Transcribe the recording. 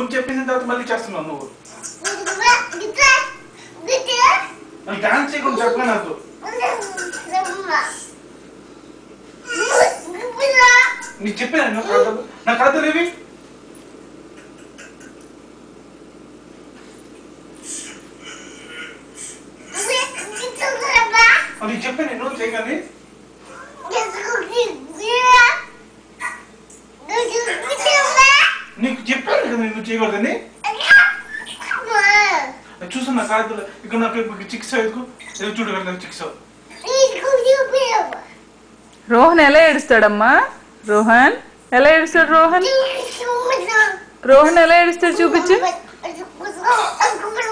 నువ్వు చెప్పిన తర్వాత మళ్ళీ చేస్తున్నావు నువ్వు నాకు డాన్స్ చేయకుండా చెప్పలే నాకు నీకు చెప్పాను నువ్వు కథలు నా కథలు ఇవి నీకు చెప్పాను నేను చేయగాని నీకు చెప్పాను కదా నేను చేయకూడదని చూసా నా కాదులు ఇక్కడ నాకు ఇప్పుడు చిక్స్ ఎందుకు ఏదో చూడు కదా నాకు చిక్స్ రోహన్ ఎలా ఏడుస్తాడమ్మా రోహన్ ఎలా ఏడుస్తాడు రోహన్ రోహన్ ఎలా ఏడుస్తాడు చూపించు